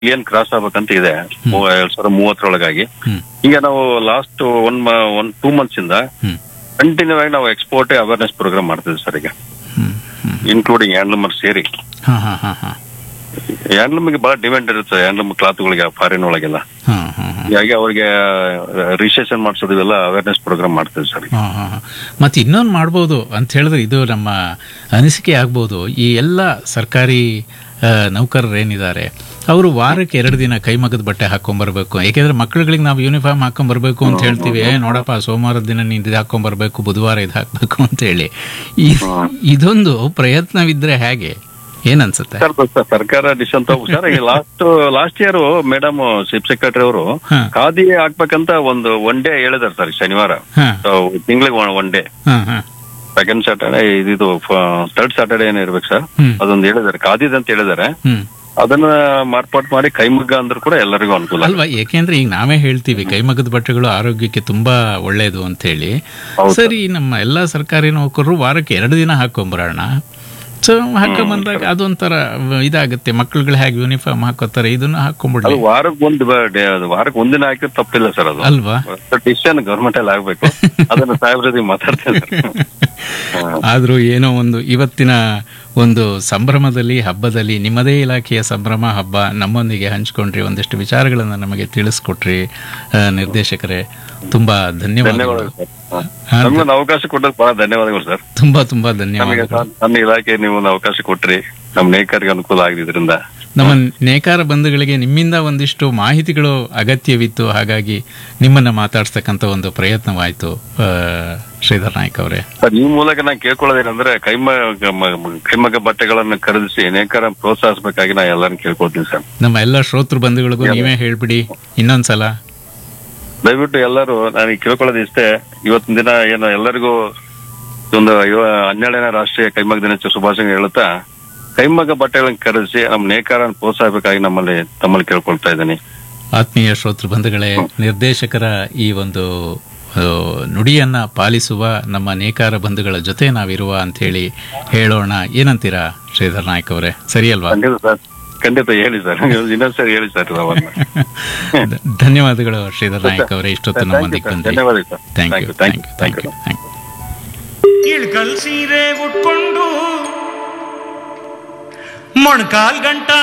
ಏನ್ ಕ್ರಾಸ್ ಆಗ್ಬೇಕಂತ ಇದೆ ಮೂ- ಎರಡ್ ಸಾವಿರದ ಮೂವತ್ತರೊಳಗಾಗಿ ಹ್ಮ್ ಈಗ ನಾವು last one one two months ಇಂದ ಹ್ಮ್ ಕಂಟಿನ್ಯೂ ಆಗಿ ನಾವು ಎಕ್ಸ್ಪೋರ್ಟ್ ಅವೇರ್ನೆಸ್ ಪ್ರೋಗ್ರಾಮ್ ಮಾಡ್ತಿದ್ವಿ ಸರ್ ಈಗ ಹ್ಮ್ ಹ್ಮ್ ಇನ್ಕ್ಲೂಡಿಂಗ್ ಹ್ಯಾಂಡ್ಲೂಮರ್ ಸೇರಿ ಹಾ ಹಾ ಹಾ ಹಾ ಹ್ಯಾಂಡ್ಲೂಮ್ಗೆ ಬಹಳ ಡಿಮ್ಯಾಂಡ್ ಇರುತ್ತೆ ಹ್ಯಾಂಡ್ಲೂಮ್ ಕ್ಲಾತ್ಗಳಿಗೆ ಫಾರಿನ್ ಒಳಗೆಲ್ಲ ಹಾ ಹಾ ಹಾ ಹೀಗಾಗಿ ಅವ್ರಿಗೆ ರಿಜಿಸ್ಟ್ರೇಷನ್ ಮಾಡಿಸೋದು ಇವೆಲ್ಲ ಅವೇರ್ನೆಸ್ ಪ್ರೋಗ್ರಾಮ್ ಮಾಡ್ತೀವಿ ಸರ್ ಹಾ, ಹಾ, ಹಾ. ಮತ್ತೆ ಇನ್ನೊಂದು ಮಾಡ್ಬೋದು ಅಂತ ಹೇಳಿದ್ರೆ ಇದು ನಮ್ಮ ಅನಿಸಿಕೆ ಆಗ್ಬೋದು ಈ ಎಲ್ಲ ಸರ್ಕಾರಿ ಆ, ನೌಕರರು ಏನಿದ್ದಾರೆ ಅವರು ವಾರಕ್ಕೆ ಎರಡು ದಿನ ಕೈಮಗ್ಗದ ಬಟ್ಟೆ ಹಾಕೊಂಡ್ಬರ್ಬೇಕು ಯಾಕೆಂದ್ರೆ ಮಕ್ಕಳುಗಳಿಗೆ ನಾವು ಯೂನಿಫಾರ್ಮ್ ಹಾಕೊಂಡ್ಬರ್ಬೇಕು ಅಂತ ಹೇಳ್ತೀವಿ ಏ ನೋಡಪ್ಪ ಸೋಮವಾರದ ದಿನ ನೀನು ಇದು ಹಾಕೊಂಡ್ಬರ್ಬೇಕು ಬುಧವಾರ ಇದು ಹಾಕಬೇಕು ಅಂತ ಹೇಳಿ ಈ- ಇದೊಂದು ಪ್ರಯತ್ನವಿದ್ರೆ ಹೇಗೆ ಏನನ್ಸುತ್ತೆ ಸರ್ ಸರ್, ಸರ್ಕಾರ ಡಿಸಿಷನ್ ತಗೋ ಸರ್ ಈ last last year madam chief secretary ಅವರು ಹಾ. ಖಾದಿ ಹಾಕ್ಬೇಕಂತ ಒಂದು ಒನ್ ಡೇ ಹೇಳಿದಾರೆ ಸರ್ ಶನಿವಾರ ಹಾ ತಿಂಗಳಿಗೆ ಒನ್ ಡೇ ಹಾ ಹಾ ಸೆಕೆಂಡ್ ಸ್ಯಾಟರ್ಡೆ ಇದು ಥರ್ಡ್ ಸ್ಯಾಟರ್ಡೆ ಏನೋ ಇರ್ಬೇಕು ಸರ್ ಹ್ಮ್ ಅದೊಂದು ಹೇಳಿದಾರೆ ಖಾದಿದ್ ಅಂತ ಹೇಳಿದಾರೆ ಹ್ಮ್ ಅದನ್ನ ಮಾರ್ಪಾಟ್ ಮಾಡಿ ಕೈಮಗ್ಗ ಅಂದ್ರೂ ಕೂಡ ಎಲ್ಲರಿಗೂ ಅನುಕೂಲ ಅಲ್ವಾ ಏಕೆಂದ್ರೆ ಈಗ ನಾವೇ ಹೇಳ್ತೀವಿ ಕೈಮಗ್ಗದ ಬಟ್ಟೆಗಳು ಆರೋಗ್ಯಕ್ಕೆ ತುಂಬಾ ಒಳ್ಳೇದು ಅಂತ ಹೇಳಿ ಹೌದು ಸರಿ ನಮ್ಮ ಎಲ್ಲಾ ಸರ್ಕಾರಿ ನೌಕರರು ವಾರಕ್ಕೆ ಎರಡು ದಿನ ಹಾಕೊಂಬರೋಣ ಸೊ ಹಾಕೊಂಬಂದಾಗ ಅದೊಂಥರ ಇದಾಗುತ್ತೆ ಮಕ್ಕಳುಗಳು ಹೇಗೆ ಯೂನಿಫಾರ್ಮ್ ಹಾಕೋತಾರೆ ಇದನ್ನ ಅದು ಹಾಕೊಂಡ್ಬಿಡ್ಲಿ ವಾರಕ್ಕೆ ಒಂದು ಡೇ ಅದು ವಾರಕ್ಕೆ ಒಂದಿನ ಹಾಕಿದ್ರೆ ತಪ್ಪಿಲ್ಲ ಸರ್ ಅದು ಅಲ್ವಾ ಡಿಸಿಷನ್ ಗವರ್ಮೆಂಟ್ ಅಲ್ಲಿ ಆಗ್ಬೇಕು ಅದನ್ನ ಸಾಹೇಬ್ರದಿ ಮಾತಾಡ್ತೇನೆ ಸರ್ ಆದ್ರೂ ಏನೋ ಒಂದು ಇವತ್ತಿನ ಒಂದು ಸಂಭ್ರಮದಲ್ಲಿ ಹಬ್ಬದಲ್ಲಿ ನಿಮ್ಮದೇ ಇಲಾಖೆಯ ಸಂಭ್ರಮ ಹಬ್ಬ ನಮ್ಮೊಂದಿಗೆ ಹಂಚ್ಕೊಂಡ್ರಿ ಒಂದಿಷ್ಟು ವಿಚಾರಗಳನ್ನು ನಮಗೆ ತಿಳಿಸ್ಕೊಟ್ರಿ ಆ, ನಿರ್ದೇಶಕರೇ ತುಂಬಾ ಧನ್ಯವಾದಗಳು ಧನ್ಯವಾದಗಳು ಸರ್ ನಮ್ಗೆ ಒಂದು ಅವಕಾಶ ಕೊಟ್ಟದ್ದು ಬಹಳ ಧನ್ಯವಾದಗಳು ಸರ್ ತುಂಬಾ ತುಂಬಾ ನಮಗೆ ಧನ್ಯವಾದಗಳು ನನ್ನ ಇಲಾಖೆ ನೀವು ಒಂದು ಅವಕಾಶ ಕೊಟ್ರಿ ನಮ್ ನೇಕರ್ಗೆ ಅನುಕೂಲ ಆಗಿದ್ರಿಂದ ನಮ್ಮ ನೇಕಾರ ಬಂಧುಗಳಿಗೆ ನಿಮ್ಮಿಂದ ಒಂದಿಷ್ಟು ಮಾಹಿತಿಗಳು ಅಗತ್ಯವಿತ್ತು ಹಾಗಾಗಿ ನಿಮ್ಮನ್ನ ಮಾತಾಡ್ಸ್ತಕ್ಕಂಥ ಒಂದು ಪ್ರಯತ್ನವಾಯ್ತು ಆ, ಶ್ರೀಧರ್ ನಾಯ್ಕ ಅವರೇ ಸರ್ ಈ ಮೂಲಕ ನಾನು ಕೇಳ್ಕೊಳ್ಳೋದೇನಂದ್ರೆ ಕೈಮ ಮ- ಕೈಮಗ್ಗ ಬಟ್ಟೆಗಳನ್ನು ಖರೀದಿಸಿ ನೇಕಾರ ಪ್ರೋತ್ಸಾಹಿಸಬೇಕಾಗಿ ನಾ ಎಲ್ಲರನ್ನ ಕೇಳ್ಕೊಳ್ತೀನಿ ಸರ್ ನಮ್ಮ ಎಲ್ಲ ಶ್ರೋತೃ ಬಂಧುಗಳಿಗೂ ನೀವೇ ಹೇಳ್ಬಿಡಿ ಇನ್ನೊಂದ್ಸಲ ದಯವಿಟ್ಟು ಎಲ್ಲರೂ ನಾನು ಕೇಳ್ಕೊಳ್ಳೋದು ಇಷ್ಟೇ ಇವತ್ತಿನ ದಿನ ಏನು ಎಲ್ಲರಿಗೂ ಒಂದು ಇವ- ಹನ್ನೆರಡನೇ ರಾಷ್ಟ್ರೀಯ ಕೈಮಗ್ಗ ದಿನಾಚರಣೆ ಶುಭಾಶಯ ಹೇಳುತ್ತಾ ಕೈಮಗ್ಗ ಬಟ್ಟೆಗಳನ್ನು ಖರೀದಿಸಿ ನಮ್ಮ ನೇಕಾರನ ಪ್ರೋತ್ಸಾಹಬೇಕಾಗಿ ನಮ್ಮಲ್ಲಿ ತಮ್ಮಲ್ಲಿ ಕೇಳ್ಕೊಳ್ತಾ ಇದ್ದೀನಿ ಆತ್ಮೀಯ ಶ್ರೋತೃ ಬಂಧುಗಳೇ ನಿರ್ದೇಶಕರ ಈ ಒಂದು ಆ, ನುಡಿಯನ್ನ ಪಾಲಿಸುವ ನಮ್ಮ ನೇಕಾರ ಬಂಧುಗಳ ಜೊತೆ ನಾವಿರುವ ಅಂತ ಹೇಳಿ ಹೇಳೋಣ ಏನಂತೀರಾ ಶ್ರೀಧರ್ ನಾಯ್ಕ ಅವರೇ ಸರಿ ಅಲ್ವಾ ಖಂಡಿತ ಸರ್ ಖಂಡಿತ ಹೇಳಿ ಸರ್ ಇನ್ನೊಂದ್ಸರಿ ಹೇಳಿ ಸರ್ ಅವನ್ನ ಧ- ಧನ್ಯವಾದಗಳು ಶ್ರೀಧರ್ ನಾಯ್ಕ ಅವರೇ ಇಷ್ಟೊತ್ತು Thank you, ನಮ್ಮೊಂದಿಗೆ sir. ಬಂದ್ರಿ ಧನ್ಯವಾದ sir thank Thank you you, thank thank you you, thank thank you you. Thank you Ilkal ಸೀರೆ ಉಟ್ಕೊಂಡು ಮೊಣಕಾಲ್ ಗಂಟ